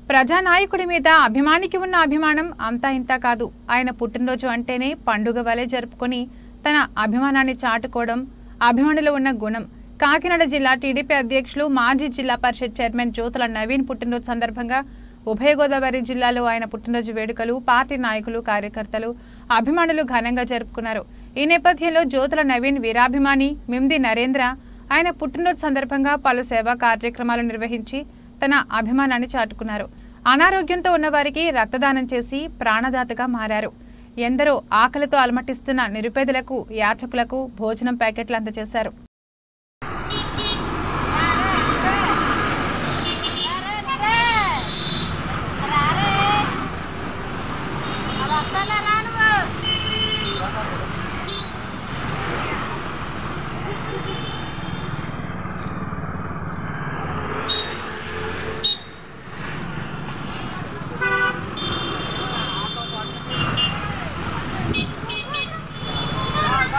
ప్రజానాయకుడి మీద అభిమానికి ఉన్న అభిమానం అంతా ఇంతా కాదు ఆయన పుట్టినరోజు అంటేనే పండుగ వలె జరుపుకొని తన అభిమానాన్ని చాటుకోవడం అభిమానులు ఉన్న గుణం కాకినాడ జిల్లా టీడీపీ అధ్యక్షులు మాజీ జిల్లా పరిషత్ చైర్మన్ జ్యోతుల నవీన్ పుట్టినరోజు సందర్భంగా ఉభయ గోదావరి జిల్లాలో ఆయన పుట్టినరోజు వేడుకలు పార్టీ నాయకులు కార్యకర్తలు అభిమానులు ఘనంగా జరుపుకున్నారు ఈ నేపథ్యంలో జ్యోతుల నవీన్ వీరాభిమాని మిమ్ది నరేంద్ర ఆయన పుట్టినరోజు సందర్భంగా పలు సేవా కార్యక్రమాలు నిర్వహించి తన అభిమానాన్ని చాటుకున్నారు అనారోగ్యంతో ఉన్నవారికి రక్తదానం చేసి ప్రాణదాతగా మారారు ఎందరో ఆకలితో అలమటిస్తున్న నిరుపేదలకు యాచకులకు భోజనం ప్యాకెట్లు అందజేశారు